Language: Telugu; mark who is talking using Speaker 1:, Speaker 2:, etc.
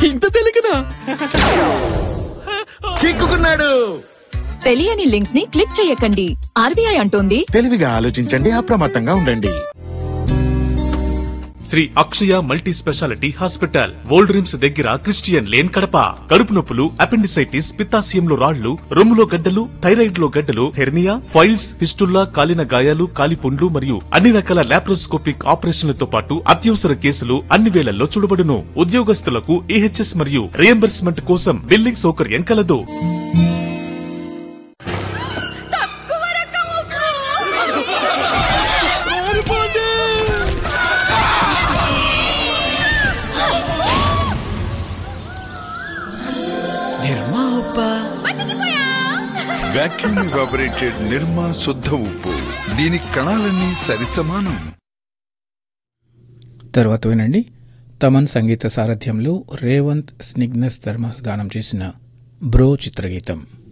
Speaker 1: ఇంత తెలియకనా
Speaker 2: చిక్కుకున్నాడు
Speaker 3: తెలియని లింక్స్ ని క్లిక్ చేయకండి ఆర్బీఐ అంటోంది
Speaker 2: తెలివిగా ఆలోచించండి అప్రమత్తంగా ఉండండి
Speaker 4: Shri Akshaya multi speciality hospital old RIMS దగ్గర క్రిస్టియన్ లేన్ కడప కడుపు నొప్పులు అపెండిసైటిస్ పిత్తాశయంలో రాళ్లు రొమ్ములో గడ్డలు థైరాయిడ్ లో గడ్డలు హెర్నియా ఫైల్స్ ఫిస్టుల్లా కాలిన గాయాలు కాలిపుండ్లు మరియు అన్ని రకాల లాప్రోస్కోపిక్ ఆపరేషన్లతో పాటు అత్యవసర కేసులు అన్ని వేళల్లో చూడబడును ఉద్యోగస్తులకు ఈహెచ్ఎస్ మరియు రియంబర్స్మెంట్ కోసం బిల్లింగ్ సౌకర్యం కలదు
Speaker 1: నిర్మా ఉప్పా
Speaker 5: వాక్యూమ్ ఎవాపరేటెడ్ నిర్మా శుద్ధ ఉప్పు దీని కణాలన్నీ సరిసమానం
Speaker 6: తర్వాత వినండి తమన్ సంగీత సారథ్యంలో రేవంత్ స్నిగ్నస్ ధర్మస్ గానం చేసిన బ్రో చిత్రగీతం